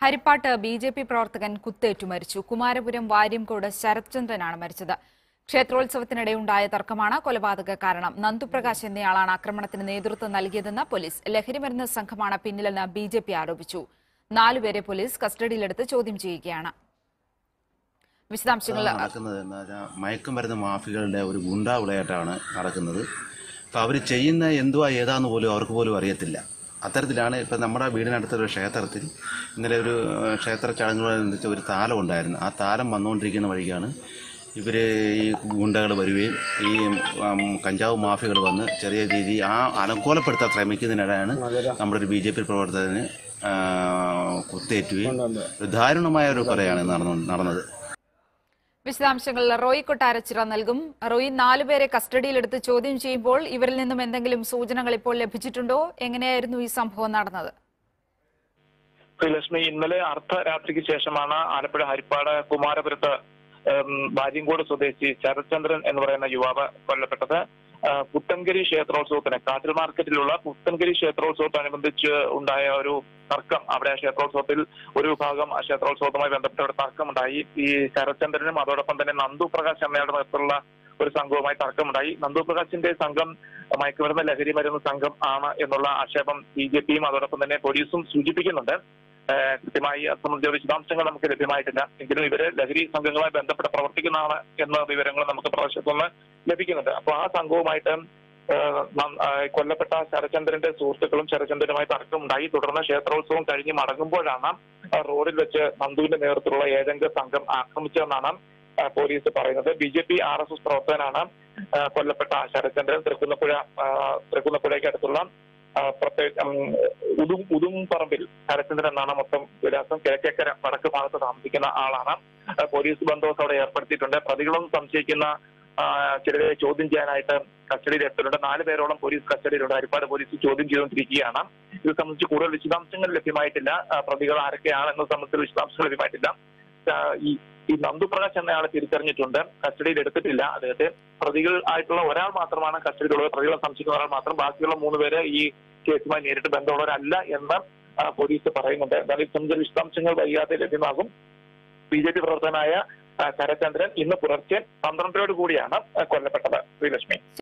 ഹരിപ്പാട്ട് B J P പ്രവർത്തകൻ കുത്തേറ്റു മരിച്ചു കുമാരപുരം വാര്യംകോട് ശരത്ചന്ദ്രനാണ് മരിച്ചത് ക്ഷേത്രോത്സവത്തിനിടെ ഉണ്ടായ തർക്കമാണ് കൊലപാതക കാരണം നന്ദുപ്രകാശ് എന്നയാളാണ് ആക്രമണത്തിന് നേതൃത്വം നൽകിയതെന്ന് പോലീസ് ലഹരിമരുന്ന് സംഘമാണ് പിന്നിലെന്ന് ബി ജെ പി ആരോപിച്ചു നാലുപേരെ പോലീസ് കസ്റ്റഡിയിലെടുത്ത് ചോദ്യം ചെയ്യുകയാണ് വിശദാംശങ്ങൾ നടക്കുന്നത് എന്ന് വെച്ചാൽ മയക്കുമരുന്ന് മാഫികളുടെ ഒരു ഗുണ്ടാ വിളയാട്ടാണ് നടക്കുന്നത് അപ്പോൾ അവർ ചെയ്യുന്ന എന്തുവാ ഏതാന്ന് പോലും അവർക്ക് പോലും അറിയത്തില്ല അത്തരത്തിലാണ് ഇപ്പം നമ്മുടെ വീടിനടുത്തൊരു ക്ഷേത്രത്തിൽ ഇന്നലെ ഒരു ഏഹ്, ക്ഷേത്ര ചടങ്ങുകളനുസരിച്ച് ഒരു താലം ഉണ്ടായിരുന്നു ആ താലം വന്നുകൊണ്ടിരിക്കുന്ന വഴിക്കാണ് ഇവർ ഈ ഗുണ്ടകൾ വരികയും ഈ ഉം, കഞ്ചാവ് മാഫിയകൾ വന്ന് ചെറിയ രീതി ആ അലങ്കോലപ്പെടുത്താൻ ശ്രമിക്കുന്നതിനിടെയാണ് നമ്മുടെ ഒരു ബി ജെ പി പ്രവർത്തകന് ആ, കുത്തേറ്റുകയും ഒരു ദാരുണമായ ഒരു കൊലയാണ് നടന്നു നടന്നത് വിശദാംശങ്ങൾ റോയി കൊട്ടാരച്ചിറ നൽകും റോയി നാലുപേരെ കസ്റ്റഡിയിലെടുത്ത് ചോദ്യം ചെയ്യുമ്പോൾ ഇവരിൽ നിന്നും എന്തെങ്കിലും സൂചനകൾ ഇപ്പോൾ ലഭിച്ചിട്ടുണ്ടോ എങ്ങനെയായിരുന്നു ഈ സംഭവം നടന്നത് ശ്രീലക്ഷ്മി ഇന്നലെ അർദ്ധരാത്രിക്ക് ശേഷമാണ് ആലപ്പുഴ ഹരിപ്പാട് കുമാരപുരത്ത് ഉം, വാര്യങ്കോട് സ്വദേശി ശരത്ചന്ദ്രൻ എന്ന് പറയുന്ന യുവാവ് കൊല്ലപ്പെട്ടത് ആ, പുത്തൻകരി ക്ഷേത്രോത്സവത്തിന് കാട്ടിൽ മാർക്കറ്റിലുള്ള പുത്തൻകരി ക്ഷേത്രോത്സവത്തോടനുബന്ധിച്ച് ഉണ്ടായ ഒരു തർക്കം അവിടെ ആ ക്ഷേത്രോത്സവത്തിൽ ഒരു വിഭാഗം ആ ക്ഷേത്രോത്സവവുമായി ബന്ധപ്പെട്ട ഒരു തർക്കമുണ്ടായി ഈ ശരത്ചന്ദ്രനും അതോടൊപ്പം തന്നെ നന്ദു പ്രകാശ് എന്നയാളുടെ നേതൃത്വത്തിലുള്ള ഒരു സംഘവുമായി തർക്കമുണ്ടായി നന്ദു പ്രകാശിന്റെ സംഘം മയക്കുമരുന്ന് ലഹരി മരുന്ന് സംഘം ആണ് എന്നുള്ള ആക്ഷേപം ബി ജെ പിയും അതോടൊപ്പം തന്നെ പോലീസും സൂചിപ്പിക്കുന്നുണ്ട് ഏഹ് കൃത്യമായി അത് സംബന്ധിച്ച വിശദാംശങ്ങൾ നമുക്ക് ലഭ്യമായിട്ടില്ല എങ്കിലും ഇവര് ലഹരി സംഘങ്ങളുമായി ബന്ധപ്പെട്ട് പ്രവർത്തിക്കുന്നതാണ് എന്ന വിവരങ്ങൾ നമുക്ക് പ്രദേശത്തു നിന്ന് ലഭിക്കുന്നുണ്ട് അപ്പൊ ആ സംഘവുമായിട്ട് ഏഹ് നം- ഏഹ് കൊല്ലപ്പെട്ട ശരചന്ദ്രന്റെ സുഹൃത്തുക്കളും ശരചന്ദ്രനുമായി തർക്കമുണ്ടായി തുടർന്ന് ക്ഷേത്രോത്സവം കഴിഞ്ഞ് മടങ്ങുമ്പോഴാണ് ആ റോഡിൽ വെച്ച് നന്ദുവിന്റെ നേതൃത്വത്തിലുള്ള ഏഴംഗ സംഘം ആക്രമിച്ചതെന്നാണ് ആ, പോലീസ് പറയുന്നത് B J P R S S പ്രവർത്തകനാണ് ആ, കൊല്ലപ്പെട്ട ശരചന്ദ്രൻ തൃക്കുന്നപ്പുഴ ആ, തൃക്കുന്നപ്പുഴയ്ക്ക് അടുത്തുള്ള ആ, പ്രത്യേക ഉം, ഉദും ഉദും പറമ്പിൽ ശരചന്ദ്രൻ എന്നാണ് മൊത്തം വിലാസം കിഴക്കേക്കര വടക്ക് ഭാഗത്ത് താമസിക്കുന്ന ആളാണ് ആ, പോലീസ് ബന്ധോസ് അവിടെ ഏർപ്പെടുത്തിയിട്ടുണ്ട് പ്രതികളും സംശയിക്കുന്ന ആ, ചിലരെ ചോദ്യം ചെയ്യാനായിട്ട് കസ്റ്റഡിയിൽ എടുത്തിട്ടുണ്ട് നാല് പേരോളം പോലീസ് കസ്റ്റഡിയിലുണ്ട് ഹരിപ്പാട് പോലീസ് ചോദ്യം ചെയ്തുകൊണ്ടിരിക്കുകയാണ് ഇത് സംബന്ധിച്ച് കൂടുതൽ വിശദാംശങ്ങൾ ലഭ്യമായിട്ടില്ല ആ, പ്രതികൾ ആരൊക്കെയാണ് എന്നത് സംബന്ധിച്ച വിശദാംശങ്ങൾ ലഭ്യമായിട്ടില്ല ആ, ഈ ഈ നന്ദുപ്രകാശ് എന്നയാളെ തിരിച്ചറിഞ്ഞിട്ടുണ്ട് കസ്റ്റഡിയിൽ എടുത്തിട്ടില്ല അദ്ദേഹത്തെ പ്രതികൾ ആയിട്ടുള്ള ഒരാൾ മാത്രമാണ് കസ്റ്റഡിയിലുള്ളത് പ്രതികളെ സംശയിക്കുന്ന ഒരാൾ മാത്രം ബാക്കിയുള്ള മൂന്ന് പേര് ഈ കേസുമായി നേരിട്ട് ബന്ധമുള്ളവരല്ല എന്ന് ആ, പോലീസ് പറയുന്നുണ്ട് എന്നാൽ ഇത് സംബന്ധിച്ച വിശദാംശങ്ങൾ വൈകാതെ ലഭ്യമാകും ബി ജെ പി പ്രവർത്തകനായ ആ, ശരത്ചന്ദ്രൻ ഇന്ന് പുലർച്ചെ പന്ത്രണ്ടരോട് കൂടിയാണ് ആ, കൊല്ലപ്പെട്ടത് ശ്രീലക്ഷ്മി